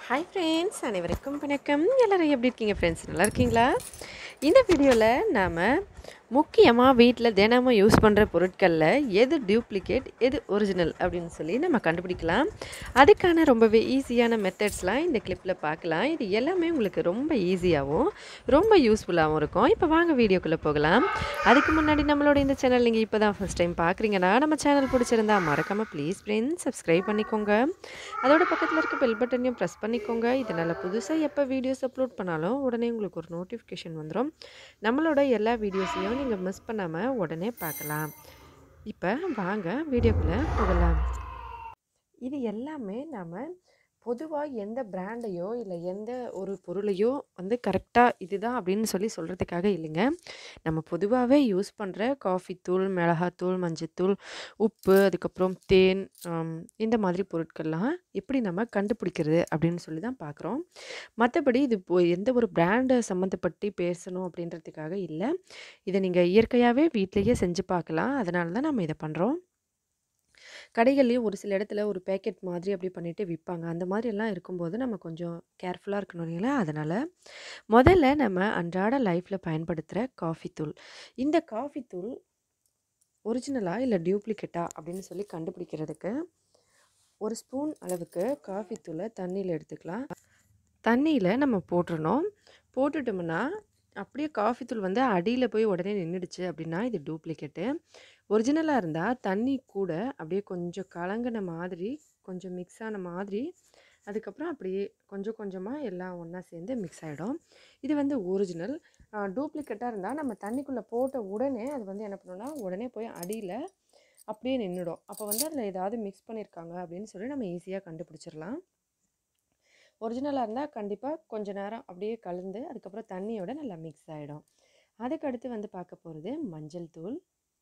Hi friends அனைவருக்கும் வணக்கம் எல்லோரும் எப்படி இருக்கீங்க ஃப்ரெண்ட்ஸ் நல்லா இருக்கீங்களா இந்த வீடியோவில் நாம் முக்கியமாக வீட்டில் தினமும் யூஸ் பண்ணுற பொருட்களில் எது டியூப்ளிகேட் எது ஒரிஜினல் அப்படின்னு சொல்லி நம்ம கண்டுபிடிக்கலாம் அதுக்கான ரொம்பவே ஈஸியான மெத்தட்ஸ்லாம் இந்த கிளிப்பில் பார்க்கலாம் இது எல்லாமே உங்களுக்கு ரொம்ப ஈஸியாகவும் ரொம்ப யூஸ்ஃபுல்லாகவும் இருக்கும் இப்போ வாங்க வீடியோக்குள்ளே போகலாம் அதுக்கு முன்னாடி நம்மளோட இந்த சேனல் நீங்கள் இப்போ தான் ஃபஸ்ட் டைம் பார்க்குறீங்கன்னா நம்ம சேனல் பிடிச்சிருந்தா மறக்காமல் ப்ளீஸ் ஃப்ரெண்ட்ஸ் சப்ஸ்கிரைப் பண்ணிக்கோங்க அதோட பக்கத்தில் இருக்க பெல் பட்டனையும் ப்ரெஸ் பண்ணிக்கோங்க இதனால் புதுசாக எப்போ வீடியோஸ் அப்லோட் பண்ணாலும் உடனே உங்களுக்கு ஒரு நோட்டிஃபிகேஷன் வந்துடும் நம்மளோட எல்லா வீடியோஸையும் நீங்கள் மிஸ் பண்ணாமல் உடனே பார்க்கலாம் இப்போ வாங்க வீடியோக்குள்ளே போகலாம் இது எல்லாமே நாம் பொதுவாக எந்த பிராண்டையோ இல்லை எந்த ஒரு பொருளையோ வந்து கரெக்டாக இதுதான் அப்படின்னு சொல்லி சொல்கிறதுக்காக இல்லைங்க நம்ம பொதுவாகவே யூஸ் பண்ணுற காஃபி தூள் மிளகாத்தூள் மஞ்சத்தூள் உப்பு அதுக்கப்புறம் தேன் ஆம், இந்த மாதிரி பொருட்கள்லாம் எப்படி நம்ம கண்டுபிடிக்கிறது அப்படின்னு சொல்லி தான் பார்க்குறோம் மற்றபடி இது இப்போ எந்த ஒரு பிராண்டை சம்மந்தப்பட்டு பேசணும் அப்படின்றதுக்காக இல்லை இதை நீங்கள் இயற்கையாகவே வீட்டிலேயே செஞ்சு பார்க்கலாம் அதனால தான் நம்ம இதை பண்ணுறோம் கடைகள்லேயும் ஒரு சில இடத்துல ஒரு பேக்கெட் மாதிரி அப்படி பண்ணிட்டு விற்பாங்க அந்த மாதிரி எல்லாம் இருக்கும்போது நம்ம கொஞ்சம் கேர்ஃபுல்லாக இருக்கணும் இல்லைங்களா அதனால் முதல்ல நம்ம அன்றாட லைஃப்பில் பயன்படுத்துகிற காஃபி தூள் இந்த காஃபி தூள் ஒரிஜினலா இல்லை டியூப்ளிகேட்டா அப்படின்னு சொல்லி கண்டுபிடிக்கிறதுக்கு ஒரு ஸ்பூன் அளவுக்கு காஃபி தூளை தண்ணியில் எடுத்துக்கலாம் தண்ணியில் நம்ம போட்டுறணும் போட்டுட்டோம்னா அப்படியே காஃபி தூள் வந்து அடியில் போய் உடனே நின்றுடுச்சு அப்படின்னா இது டூப்ளிகேட்டு ஒரிஜினலாக இருந்தால் தண்ணி கூட அப்படியே கொஞ்சம் கலங்கின மாதிரி கொஞ்சம் மிக்ஸ் ஆன மாதிரி அதுக்கப்புறம் அப்படியே கொஞ்சம் கொஞ்சமாக எல்லாம் ஒன்றா சேர்ந்து மிக்ஸ் ஆகிடும் இது வந்து ஒரிஜினல் டூப்ளிகேட்டாக இருந்தால் நம்ம தண்ணிக்குள்ளே போட்ட உடனே அது வந்து என்ன பண்ணணும்னா உடனே போய் அடியில் அப்படியே நின்றுடும் அப்போ வந்து அதில் ஏதாவது மிக்ஸ் பண்ணியிருக்காங்க அப்படின்னு சொல்லி நம்ம ஈஸியாக கண்டுபிடிச்சிடலாம் ஒரிஜினலாக இருந்தால் கண்டிப்பாக கொஞ்ச நேரம் அப்படியே கலந்து அதுக்கப்புறம் தண்ணியோட நல்லா மிக்ஸ் ஆகிடும் அதுக்கடுத்து வந்து பார்க்க போகிறது மஞ்சள் தூள்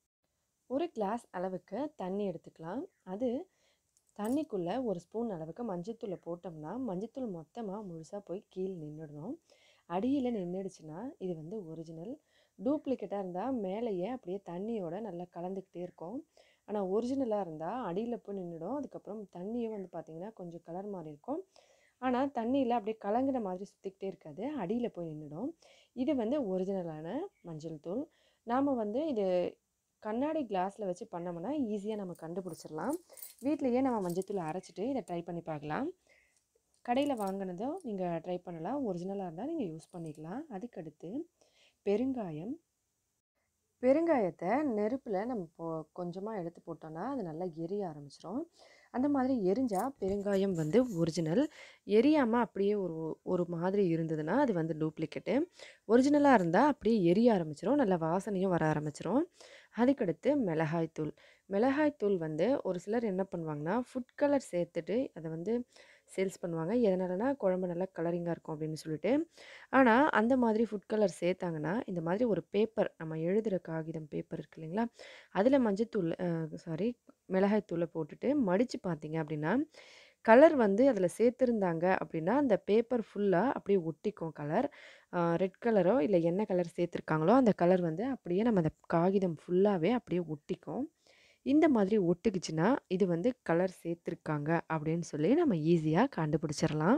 ஒரு கிளாஸ் அளவுக்கு தண்ணி எடுத்துக்கலாம் அது தண்ணிக்குள்ளே ஒரு ஸ்பூன் அளவுக்கு மஞ்சத்தூளை போட்டோம்னா மஞ்சத்தூள் மொத்தமாக முழுசாக போய் கீழே நின்றுடணும் அடியில் நின்றுடுச்சுன்னா இது வந்து ஒரிஜினல் டூப்ளிகேட்டாக இருந்தால் மேலேயே அப்படியே தண்ணியோட நல்லா கலந்துக்கிட்டே இருக்கும் ஆனால் ஒரிஜினலாக இருந்தால் அடியில் போய் நின்றுடும் அதுக்கப்புறம் தண்ணியும் வந்து பார்த்திங்கன்னா கொஞ்சம் கலர் மாதிரி இருக்கும் ஆனால் தண்ணியில் அப்படியே கலங்கின மாதிரி சுற்றிக்கிட்டே இருக்காது அடியில் போய் நின்றுடும் இது வந்து ஒரிஜினலான மஞ்சள் தூள் நாம் வந்து இது கண்ணாடி கிளாஸில் வச்சு பண்ணோம்னா ஈஸியாக நம்ம கண்டுபிடிச்சிடலாம் வீட்லேயே நம்ம மஞ்சத்தூள் அரைச்சிட்டு இதை ட்ரை பண்ணி பார்க்கலாம் கடையில் வாங்கினதும் நீங்கள் ட்ரை பண்ணலாம் ஒரிஜினலாக இருந்தால் நீங்கள் யூஸ் பண்ணிக்கலாம் அதுக்கடுத்து பெருங்காயம் பெருங்காயத்தை நெருப்பில் நம்ம போ கொஞ்சமாக எடுத்து போட்டோன்னா அது நல்லா எரிய ஆரம்பிச்சிரும் அந்த மாதிரி எரிஞ்சால் பெருங்காயம் வந்து ஒரிஜினல் எரியாமல் அப்படியே ஒரு ஒரு மாதிரி இருந்ததுன்னா அது வந்து டூப்ளிகேட்டு ஒரிஜினலாக இருந்தால் அப்படியே எரிய ஆரம்பிச்சிரும் நல்ல வாசனையும் வர ஆரம்பிச்சிரும் அதுக்கடுத்து மிளகாய்த்தூள் மிளகாய்த்தூள் வந்து ஒரு சிலர் என்ன பண்ணுவாங்கன்னா ஃபுட் கலர் சேர்த்துட்டு அதை வந்து சேல்ஸ் பண்ணுவாங்க எதனாலனா குழம்பு நல்லா கலரிங்காக இருக்கும் அப்படின்னு சொல்லிட்டு ஆனால் அந்த மாதிரி ஃபுட் கலர் சேர்த்தாங்கன்னா இந்த மாதிரி ஒரு பேப்பர் நம்ம எழுதுகிற காகிதம் பேப்பர் இருக்கு இல்லைங்களா அதில் மஞ்சத்தூள் சாரி மிளகாய்த்தூளை போட்டுட்டு மடித்து பார்த்தீங்க அப்படின்னா கலர் வந்து அதில் சேர்த்துருந்தாங்க அப்படின்னா அந்த பேப்பர் ஃபுல்லாக அப்படியே ஒட்டிக்கும் கலர் ரெட் கலரோ இல்லை என்ன கலர் சேர்த்துருக்காங்களோ அந்த கலர் வந்து அப்படியே நம்ம அந்த காகிதம் ஃபுல்லாகவே அப்படியே ஒட்டிக்கும் இந்த மாதிரி ஒட்டுக்குச்சுன்னா இது வந்து கலர் சேர்த்துருக்காங்க அப்படின்னு சொல்லி நம்ம ஈஸியாக கண்டுபிடிச்சிடலாம்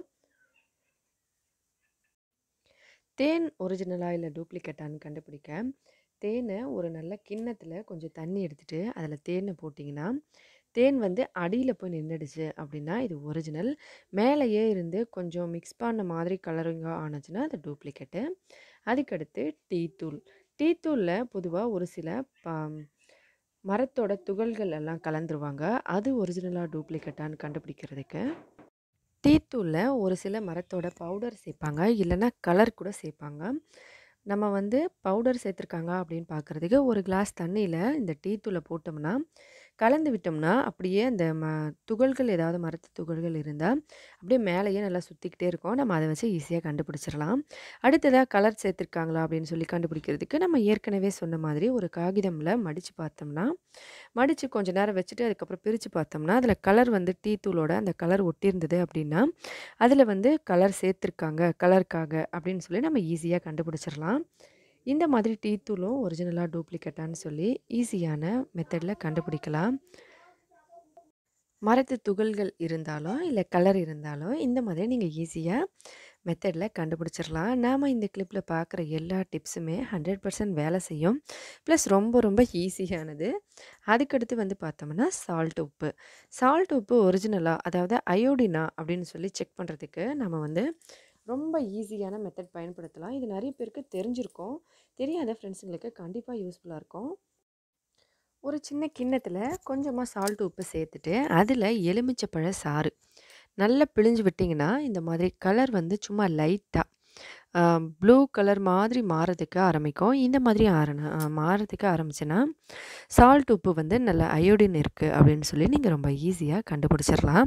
தேன் ஒரிஜினலா இல்லை டூப்ளிகேட்டான்னு கண்டுபிடிக்க தேனை ஒரு நல்ல கிண்ணத்தில் கொஞ்சம் தண்ணி எடுத்துகிட்டு அதில் தேனை போட்டிங்கன்னா தேன் வந்து அடியில் போய் நின்றுடுச்சு அப்படின்னா இது ஒரிஜினல் மேலேயே இருந்து கொஞ்சம் மிக்ஸ் பண்ண மாதிரி கலரிங்காக ஆனுச்சுன்னா அது டூப்ளிகேட்டு அதுக்கடுத்து டீ தூள் டீ தூளில் பொதுவாக ஒரு சில ப மரத்தோட துகள்கள் எல்லாம் கலந்துருவாங்க அது ஒரிஜினலாக டூப்ளிகேட்டான்னு கண்டுபிடிக்கிறதுக்கு டீத்தூளில் ஒரு சில மரத்தோட பவுடர் சேர்ப்பாங்க இல்லைன்னா கலர் கூட சேர்ப்பாங்க நம்ம வந்து பவுடர் சேர்த்துருக்காங்க அப்படின்னு பார்க்குறதுக்கு ஒரு கிளாஸ் தண்ணியில் இந்த டீத்தூளை போட்டோம்னா கலந்து விட்டோம்னா அப்படியே அந்த ம துகள்கள் ஏதாவது மரத்து துகள்கள் இருந்தால் அப்படியே மேலேயே நல்லா சுற்றிக்கிட்டே இருக்கும் நம்ம அதை வச்சு ஈஸியாக கண்டுபிடிச்சிடலாம் அடுத்ததாக கலர் சேர்த்துருக்காங்களா அப்படின்னு சொல்லி கண்டுபிடிக்கிறதுக்கு நம்ம ஏற்கனவே சொன்ன மாதிரி ஒரு காகிதமில் மடித்து பார்த்தோம்னா மடித்து கொஞ்ச நேரம் வச்சுட்டு அதுக்கப்புறம் பிரித்து பார்த்தோம்னா அதில் கலர் வந்து டீ தூளோட அந்த கலர் ஒட்டியிருந்தது அப்படின்னா அதில் வந்து கலர் சேர்த்துருக்காங்க கலருக்காக அப்படின்னு சொல்லி நம்ம ஈஸியாக கண்டுபிடிச்சிடலாம் இந்த மாதிரி டீ தூளும் ஒரிஜினலாக டூப்ளிகேட்டான்னு சொல்லி ஈஸியான மெத்தடில் கண்டுபிடிக்கலாம் மரத்து துகள்கள் இருந்தாலும், இல்ல கலர் இருந்தாலும், இந்த மாதிரி நீங்க ஈஸியா மெத்தட்ல கண்டுபிடிச்சிரலாம். நாம இந்த கிளிப்ல பார்க்குற எல்லா டிப்ஸுமே 100% வேலை செய்யும். ப்ளஸ் ரொம்ப ரொம்ப ஈஸியானது. அதுக்கடுத்து வந்து பார்த்தோம்னா, சால்ட் உப்பு. சால்ட் உப்பு ஒரிஜினலா, அதாவது அயோடினா அப்படின்னு சொல்லி செக் பண்ணுறதுக்கு நம்ம வந்து ரொம்ப ஈஸியான மெத்தட் பயன்படுத்தலாம். இது நெறைய பேருக்கு தெரிஞ்சிருக்கும். தெரியாத ஃப்ரெண்ட்ஸுங்களுக்கு கண்டிப்பா யூஸ்ஃபுல்லா இருக்கும். ஒரு சின்ன கிண்ணத்துல கொஞ்சமா சால்ட் உப்பு சேர்த்துட்டு, அதுல எலுமிச்சப்பழ சாறு நல்லா பிழிஞ்சு விட்டீங்கன்னா, இந்த மாதிரி கலர் வந்து சும்மா லைட்டா அ ப்ளூ கலர் மாதிரி மாறதுக்கு ஆரம்பிக்கும். இந்த மாதிரி ஆறன அ மாறதுக்கு ஆரம்பிச்சுன்னா, சால்ட் உப்பு வந்து நல்ல அயோடின் இருக்கு அப்படின்னு சொல்லி நீங்க ரொம்ப ஈஸியா கண்டுபிடிச்சிரலாம்.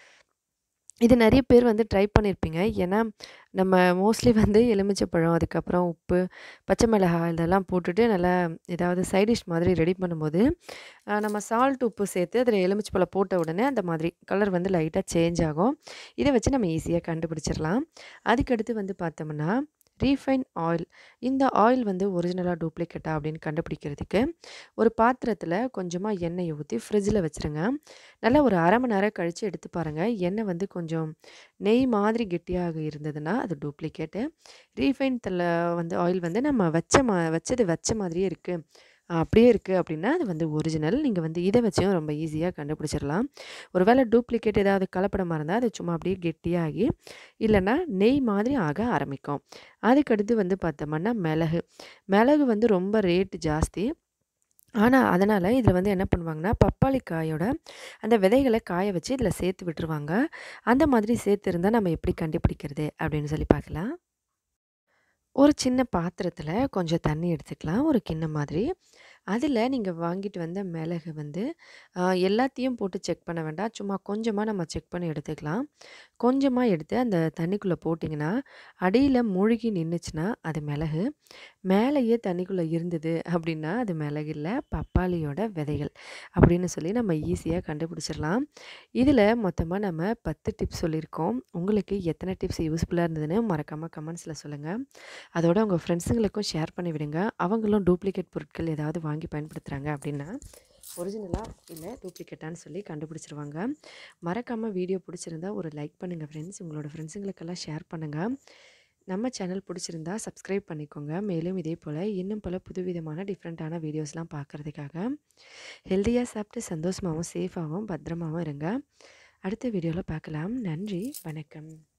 இது நெறைய பேர் வந்து ட்ரை பண்ணியிருப்பீங்க. ஏன்னா, நம்ம மோஸ்ட்லி வந்து எலுமிச்சப்பழம், அதுக்கப்புறம் உப்பு, பச்சை மிளகாய் இதெல்லாம் போட்டுட்டு நல்லா ஏதாவது சைட் டிஷ் மாதிரி ரெடி பண்ணும்போது, அ நம்ம சால்ட், உப்பு சேர்த்து அதில எலுமிச்சப்பழம் போட்ட உடனே அந்த மாதிரி கலர் வந்து லைட்டா சேஞ்ச் ஆகும். இத வச்சு நம்ம ஈஸியா கண்டுபிடிச்சிரலாம். அதுக்கடுத்து வந்து பார்த்தோம்னா, ரீஃபைண்ட் ஆயில். இந்த ஆயில் வந்து ஒரிஜினலா, டூப்ளிகேட்டா அப்படின்னு கண்டுபிடிக்கிறதுக்கு, ஒரு பாத்திரத்தில கொஞ்சமா எண்ணெய ஊத்தி ஃப்ரிட்ஜில வச்சுருங்க. நல்லா ஒரு 1/2 மணி நேரம் கழிச்சு எடுத்து பாருங்க. எண்ணெய் வந்து கொஞ்சம் நெய் மாதிரி கெட்டியாக இருந்ததுன்னா, அது டூப்ளிகேட்டு. ரீஃபைண்ட் தல வந்து ஆயில் வந்து நம்ம வச்ச மா வச்சது வச்ச மாதிரியே இருக்கு. அப்படியே இருக்கு அப்படின்னா, அது வந்து ஒரிஜினல். நீங்க வந்து இத வச்சும் ரொம்ப ஈஸியா கண்டுபிடிச்சிரலாம். ஒரு வேள டூப்ளிகேட் ஏதாவது கலப்படமா இருந்தா, அது சும்மா அப்படியே கெட்டியாகி, இல்லன்னா நெய் மாதிரி ஆக ஆரம்பிக்கும். அதுக்கடுத்து வந்து பார்த்தோம்னா, மிளகு. மிளகு வந்து ரொம்ப ரேட் ஜாஸ்தி. ஆனா, அதனால இதில வந்து என்ன பண்ணுவாங்கன்னா, பப்பாளி காயோட அந்த விதைகள காய வச்சு இதில சேர்த்து விட்டுருவாங்க. அந்த மாதிரி சேர்த்திருந்தா நம்ம எப்படி கண்டுபிடிக்கிறது அப்படின்னு சொல்லி பார்க்கலாம். ஒரு சின்ன பாத்திரத்தில கொஞ்சம் தண்ணி எடுத்துக்கலாம். ஒரு கிண்ணம் மாதிரி. அதில நீங்க வாங்கிட்டு வந்த மிளகு வந்து அ எல்லாத்தையும் போட்டு செக் பண்ண வேண்டாம். சும்மா கொஞ்சமா நம்ம செக் பண்ணி எடுத்துக்கலாம். கொஞ்சமா எடுத்து அந்த தண்ணிக்குள்ள போட்டீங்கன்னா, அடியில மூழ்கி நின்னுச்சுன்னா, அது மிளகு. மேலேயே தண்ணிக்குள்ள இருந்தது அப்படின்னா, அது மிளகு இல்ல, பப்பாளியோட விதைகள். அப்படின்னு சொல்லி நம்ம ஈஸியா கண்டுபிடிச்சிரலாம். இதில மொத்தமா நம்ம 10 டிப்ஸ் சொல்லியிருக்கோம். உங்களுக்கு எத்தன டிப்ஸ் யூஸ்ஃபுல்லா இருந்ததுன்னு மறக்காம கமெண்ட்ஸ்ல சொல்லுங்க. அதோட உங்க ஃப்ரெண்ட்ஸுங்களுக்கும் ஷேர் பண்ணி விடுங்க. அவங்களும் டூப்ளிகேட் பொருட்கள் ஏதாவது வாங்கி பயன்படுத்துறாங்க அப்படின்னா, ஒரிஜினலா இல்ல டூப்ளிகேட்டான்னு சொல்லி கண்டுபிடிச்சிருவாங்க. மறக்காம வீடியோ பிடிச்சிருந்தா ஒரு லைக் பண்ணுங்க ஃப்ரெண்ட்ஸ். உங்களோட ஃப்ரெண்ட்ஸுங்களுக்கெல்லாம் ஷேர் பண்ணுங்க. நம்ம சேனல் பிடிச்சிருந்தா சப்ஸ்கிரைப் பண்ணிக்கோங்க. மேலும் இதே போல இன்னும் பல புதுவிதமான டிஃப்ரெண்ட்டான வீடியோஸ்லாம் பார்க்கறதுக்காக, ஹெல்தியா சாப்பிட்டு சந்தோஷமாவும், சேஃபாவும், பத்திரமாவும் இருங்க. அடுத்த வீடியோல பார்க்கலாம். நன்றி. வணக்கம்.